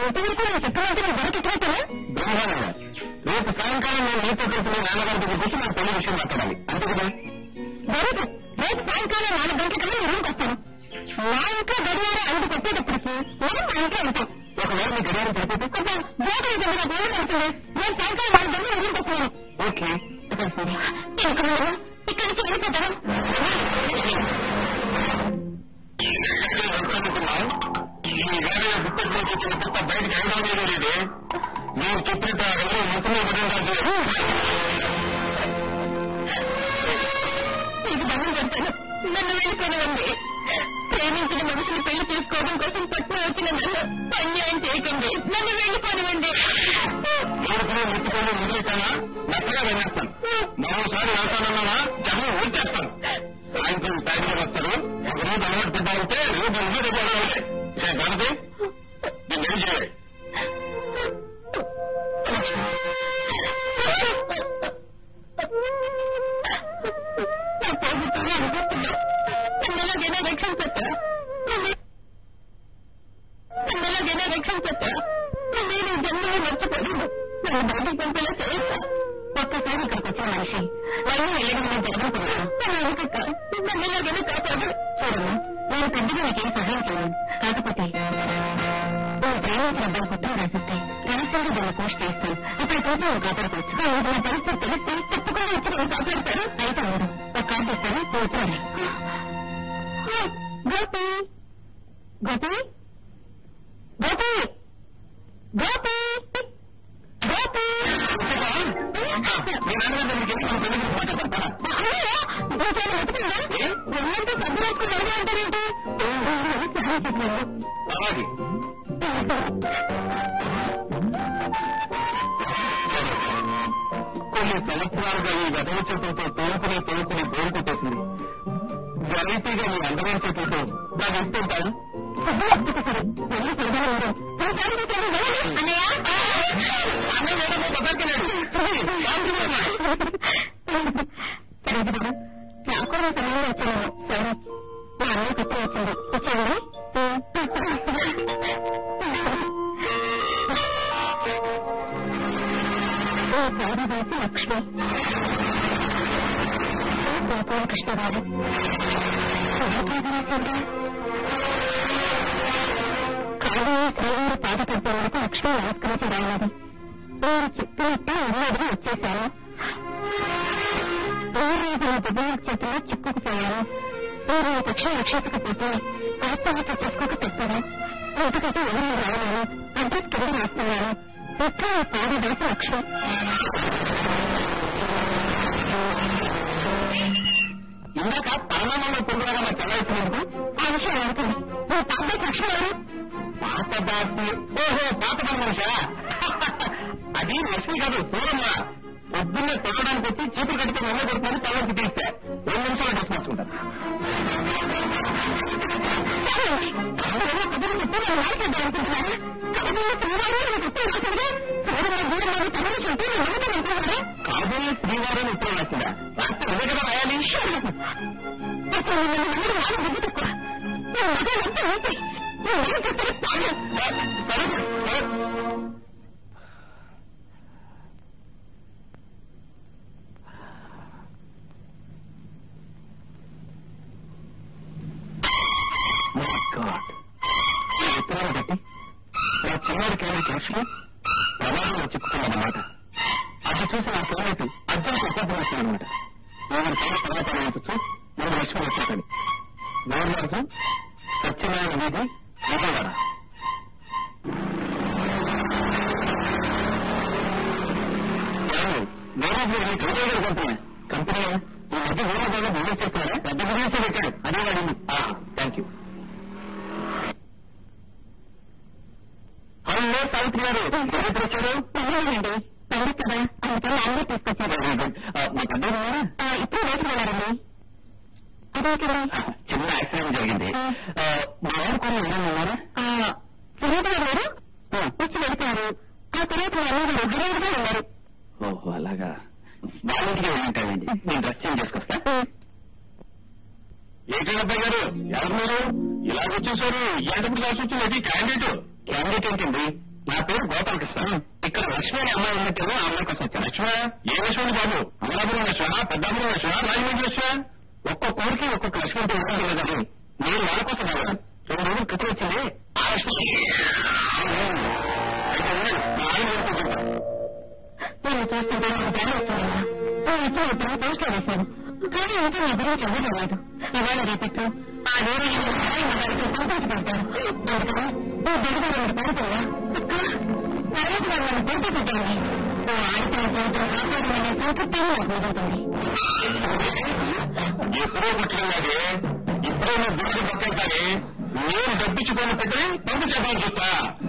ఇంతవరకు నేను చెప్పినట్టు నేను దొరికిపోతాను బ్రహ్మాండంగా రేపు సాయంకాలం నేను నీతో కలిసి మీ నాన్నగారి దగ్గరికి వచ్చి మన పెళ్లి విషయం మాట్లాడాలి అంతే కదా దొరకదు రేపు సాయంకాలం నాలుగు గంటలకల్లా మీ రూమ్కి వస్తాను నా ఇంట్లో గడియారం ఐదుకి వచ్చేటప్పటికి నేను మా ఇంట్లో ఉంటాను ఒకవేళ మీ గడియారం సరిపోతే కొంచెం బోర్డు మీద మీద బోర్డు పడుతుంది నేను సాయంకాలం నాలుగు గంటలు మీ రూమ్కి వస్తాను ఓకే ఇక్కడ ఇక్కడ నుంచి వెళ్ళిపోతాను ఈ వేరే బుక్కట్లో చెప్పిన తప్ప బయటకు వెళ్ళడం లేదు మీరు చెప్పినట్టు ఆ రోజు మంచంలో పడి మీకు దండం పెడతాను నన్ను వెళ్ళిపోనివ్వండి ప్రేమించిన మనుషులు పెళ్లి చేసుకోవడం కోసం పట్నం వచ్చిన నన్ను అన్యాయం చేయకండి నన్ను వెళ్ళిపోనివ్వండి ఏడుపులో ముట్టుకొని వదిలేస్తానా మెత్తగా వెళ్ళేస్తాను మరోసారి వెళ్తానన్నావా జనం ఊడ్చేస్తాను సాయంత్రం టైంలో వస్తారు ఒక రోజు అలవాటు పడ్డారంటే రేపు ఇంకో రోజు అలవాటే కాబట్టి నేను ఏం చేయాలి నా ప్రభుత్వం అనుకుంటున్నా నన్నలాగైనా రక్షించచ్చా నన్నలాగైనా రక్షించచ్చా నేను జన్మలో మర్చిపోయాను నన్ను బయటికి పంపేలా చేయొచ్చా ఒక్కసారి ఇక్కడికి వచ్చిన మనిషి నన్ను వెళ్ళడం నేను జరగనుకున్నాను నన్ను అనుకక్క నన్నలాగైనా కాపాడు చూడమ్మా నేను పెద్దగా నీకేం సహాయం చేయను కాకపోతే నువ్వు ప్రేమించిన అబ్బాయి పుట్టం రాసిస్తే రహస్యంగా దాన్ని పోస్ట్ చేస్తాను అప్పుడు కోసం నువ్వు కాపాడుకోవచ్చు ఆ రోజు నా పరిస్థితి తెలిస్తే తప్పకుండా వచ్చి నేను కాపాడతాను అయితే అవును ఒక కార్డు ఇస్తాను నువ్వు ఇచ్చాను గోపి గోపి గోపి గోపి గోపి మీ నాన్నగారి దగ్గరికి వెళ్ళి మన పెళ్లి గురించి మాట్లాడతాను అలాగే కొన్ని సంవత్సరాలుగా ఈ వెధవ చేతులతో తోలుకుని తోలుకుని బోరు కొట్టేసింది వెరైటీగా మీ అందమైన చేతులతో నాకు ఇస్తుంటాను నాకు సమయంలో వచ్చాను సరే మా అమ్మ కొత్త వచ్చింది వచ్చాను ఓ బాబుదాసి లక్ష్మి గోపాల కృష్ణ గారు కాళీ శ్రీవారి పాట పద్యాలకు లక్ష్మి నమస్కరించి రావాలి మీరు చెప్పినట్టు ఉన్నది వచ్చేశాను ఊరేగిన దుబాయ్ చేతిలో చిక్కుకుపోయాను మీరు ఈ పక్షం రక్షించకపోతే ఆత్మహత్య చేసుకోక తప్పదు ఇంటికైతే ఎవరు రావలేను అడ్రస్ కింద రాస్తున్నాను ఎక్కడ పాడదాసి లక్ష్మి ఇందాక పరిణామంలో పొందడానికి చలాయించినందుకు ఆ విషయం అనుకుంది ఓ పాడదాసి లక్ష్మి ఎవరు పాత దాసి ఓహో పాత మనిషా అది లక్ష్మి కాదు సూరమ్మ పొద్దున్నే తొక్కడానికి వచ్చి చీపురు కడితే నల్ల కొడుతుంది పళ్ళకి తీస్తే రెండు నిమిషాలు డ్రెస్ మార్చుకుంటాను కాబోయే శ్రీవారం ఇప్పుడు రాసిందా రాత్రి ఇదే కదా రాయాలి సరే సరే My God. ఈ ఉత్తరాలు బట్టి నా చిన్నారి క్యారెట్ లక్ష్మి ప్రమాదంలో చిక్కుకున్నదన్నమాట అది చూసి నా క్యారెట్ అర్జున్ ఉపాధి వచ్చిందన్నమాట ఎవరి పైన తర్వాత ఆలోచించు మన లక్ష్మి వచ్చేటని గౌరవాజు సత్యనారాయణ వీధి విజయవాడ గౌరవ్ గారు కంపెనీ కంపెనీ ఈ మధ్య గౌరవ్ గారు బిజినెస్ చేస్తున్నారా పెద్ద బిజినెస్ పెట్టాడు అదే వాడింది థ్యాంక్ యూ హలో సావిత్రి గారు ఎవరు వచ్చారు పర్వాలేదండి పండుగ కదా అందుకని అన్నీ తీసుకొచ్చారు మీ పండుగ ఇప్పుడు రేపు వెళ్ళారండి అదేంటండి చిన్న యాక్సిడెంట్ జరిగింది మా ఊరు కూడా ఉన్నారా సురేష్ గారు లేరు? వచ్చి వెళ్తారు ఆ తర్వాత మా అన్నగారు హడావుడిగా ఉన్నారు ఓహో అలాగా వాళ్ళ ఇంటికి వెళ్ళింటానండి నేను డ్రెస్ చేంజ్ చేసుకొస్తా ఏంటి అబ్బాయి గారు ఎవరు మీరు ఇలా వచ్చేసారు ఎంతప్పుడు కావాల్సి వచ్చింది అది క్యాండిడేట్ క్యాండిడేట్ ఏంటండి నా పేరు గోపాలకృష్ణ ఇక్కడ లక్ష్మి అనే అమ్మాయి ఉన్నట్టు ఆ అమ్మాయి కోసం వచ్చాను లక్ష్మ ఏ లక్ష్మి బాబు అమలాపురం లక్ష్మ పెద్దాపురం లక్ష్మ రాజమండ్రి లక్ష్మ ఒక్కొక్క ఊరికి ఒక్కొక్క లక్ష్మి అంటే ఉండదు కానీ నేను వాళ్ళ కోసం రావాలి రెండు రోజులు క్రితం వచ్చింది ఆ లక్ష్మి అయితే ఉండండి, మా ఆయన ఊరు కూర్చుంటాను. నేను చూస్తుంటే నాకు భయం వస్తుందమ్మా నేను వచ్చిన ఇప్పుడు పోస్ట్ లో వేశాను కానీ ఇంకా నా గురించి ఎవరు లేదు ఇవాళ రేపట్లో ఆ వేరే గారికి పంపించి పెడతారు అందుకని ఓ గడుగు రెండు పడుతుందా తర్వాత వాళ్ళు నన్ను పోటీ పెట్టండి ఓ ఆడపిల్ల జీవితం కాపాడమనే సంతృప్తి నాకు మిగులుతుంది ఎప్పుడో పుట్టినది ఇప్పుడే నువ్వు గుడి పక్కెళ్తానే నేను డబ్బిచ్చుకొని పెట్టి పంపించేద్దాం చూస్తా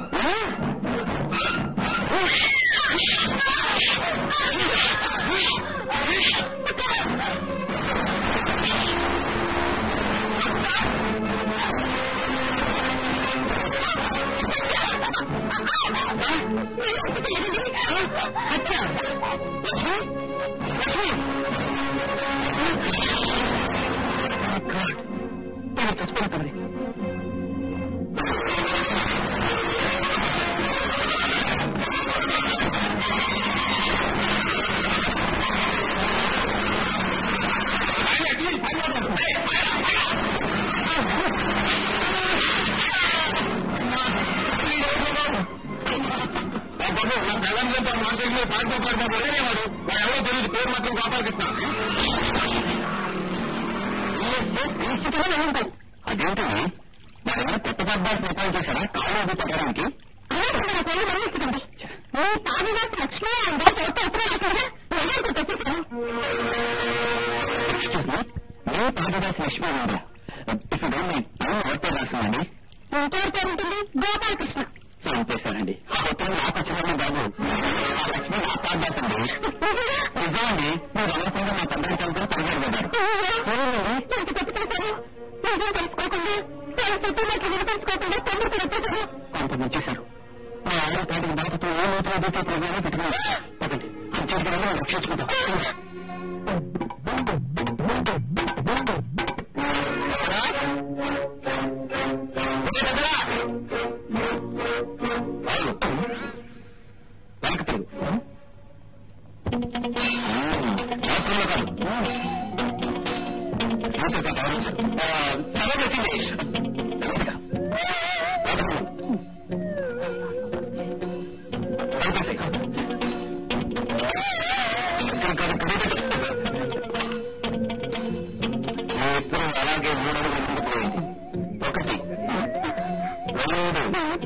నేను చచ్చిపోతుంది తెలంగాణ మాట్లాడి పార్టీ పార్టీ వెళ్ళేవాడు ఎవరో తెలియదు పేరు మాత్రం గోపాలకృష్ణ అదేంటి మరి కొత్త పద్దాలు నిర్మాణం చేశారా కాళ్ళు అడ్డుపడడానికి మీ పాదదాసి లక్ష్మీ అంటే చోట ఎప్పుడు రాకుండా ఎవరికి తెచ్చిస్తాను నేను పాదదాసి లక్ష్మీ ఉందా ఇప్పుడు ఓటే రాసిందండి ఇంకేం పేరు ఉంటుంది గోపాలకృష్ణ చంపేశారండి ఆ ఉత్తరం నాకు వచ్చిందండి బాబు ఆ లక్ష్మి నా పాదదాసి అండి నిజమండి మీరు అనవసరంగా మా తండ్రి కలిపి పరిగెడబడ్డారు ఎంత తప్పు చేశాను నిజం తెలుసుకోకుండా చాలా చెప్పి నాకు వినిపించుకోకుండా తమ్ముడు పెట్టాను కొంత ముంచేశారు మా ఆవిడ పాటికి బాధతో ఏ నూతన దూతే ప్రోగ్రామే పెట్టుకున్నారు పదండి అంచెలు మనం రక్షించుకుందాం వెనక్కి తిరుగు అవసరంలో కాదు ఇంకొక గమనించు. ఆ, సెలవు వచ్చింది వెనకగా. ఎప్పుడు అలాగే మూడు అడుగులు ముందుకు పోయింది ఒకటి రెండు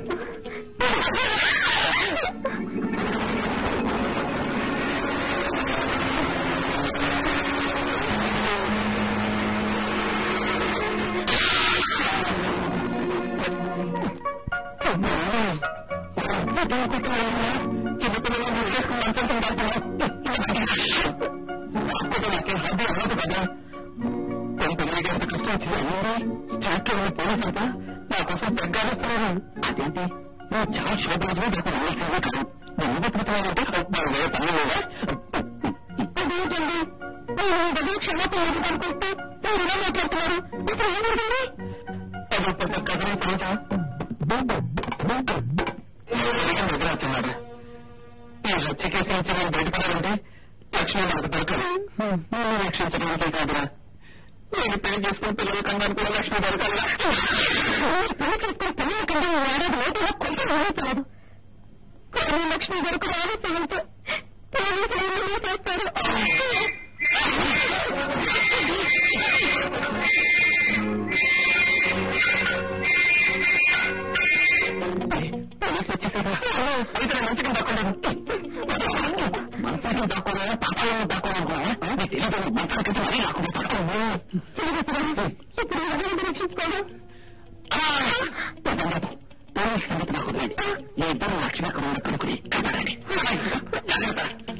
చిన్నపిల్లలు ముసుగేసుకుని మంచంతో పడుతున్నారు నాకే హద్దు అవ్వదు కదా పెళ్ళికి ఎంత కష్టం వచ్చింది స్టేట్ లో ఉన్న పోలీస్ అంతా నా కోసం పెద్దాడుస్తున్నారు అదేంటి నువ్వు చాలా శోభరాజు నాకు నమ్మకంగా కాదు నువ్వు బతుకుతున్నావంటే నాకు వేరే పని లేదా అదేంటండి నేను దగ్గర క్షమాపణ అనుకుంటే మీరు ఇలా మాట్లాడుతున్నారు ఇప్పుడు ఏం జరిగింది అది పెద్ద కథనే సమాచా వచ్చినాడు ఈ హత్య కేసు నుంచి నేను బయటపడాలంటే లక్ష్మీ నాకు దొరకదు నన్ను రక్షించడానికే కాదురా నేను పెళ్లి చేసుకుని పిల్లలు కన్నాను కూడా లక్ష్మి దొరకాలి పెళ్లి చేసుకున్న పిల్లల కంటే ఈ ఏడాది లోపల కొంచెం ఆలోచనదు కానీ లక్ష్మి దొరకు ఆలస్యంతో పోలీసులు ఏమీ చేస్తారు పోలీసు వచ్చేసారా అయితే మంచిగా దక్కలేదు మంచిగా దక్కడా పాపాలను దక్కడా తెలియదు మంచిగా కట్టి మరీ నాకు దక్కదు ఇప్పుడు ఎవరిని రక్షించుకోవడం పోలీస్ సంగతి నాకు వదిలేండి మీ ఇద్దరు లక్ష్మి అక్కడ ఉన్న కనుక్కుని కాపాడండి జాగ్రత్త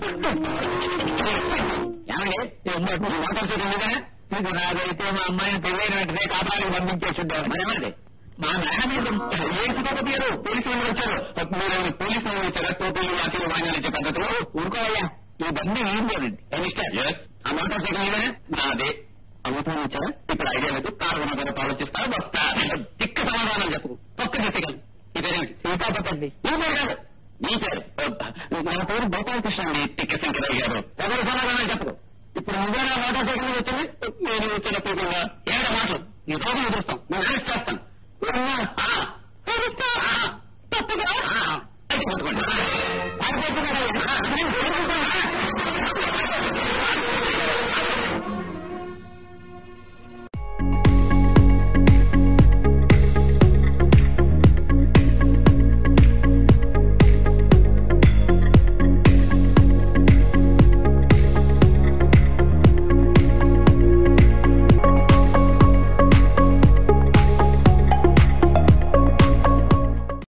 ఏమండి మాట్లాడుతుంది మీకు నాదైతే మా అమ్మాయిని పెళ్ళైన వెంటనే కాపాడానికి పంపించేస్తుంటారు మరేమండి మా నాన్న మీద ఏం సుఖపతిగారు పోలీసు వాళ్ళు వచ్చారు మీరు పోలీసు వాళ్ళు వచ్చారా టోపీలు వాటిలు వాయినాలు ఇచ్చే పద్ధతిలో ఊరుకోవాలా ఈ బండి ఏం లేదండి ఎనిస్టర్ ఆ మోటార్ సైకిల్ మీదనే నాదే అమ్ముతాను వచ్చారా ఇప్పుడు ఐడియా లేదు కారు కొనగానే ఆలోచిస్తా వస్తా దిక్క సమాధానం చెప్పు పక్క చేసేయగలను ఇదేంటి సీతాపతి అండి నీ పేరు కాదు నీ పేరు నా పేరు గోపాలకృష్ణ అండి టిక్క శంకరయ్య గారు ఎవరు సమాధానం చెప్పదు ఇప్పుడు నువ్వేనా మోటార్ సైకిల్ మీద వచ్చింది నేను వచ్చినప్పుడు కూడా ఏడ మాటలు నీ రోజులు చూస్తాం నేను అరెస్ట్ చేస్తాను ఆ, ఆ, తప్పుగా ఆ, అయితే పట్టుకోండి. పారిపోతున్నాడు. ఆ,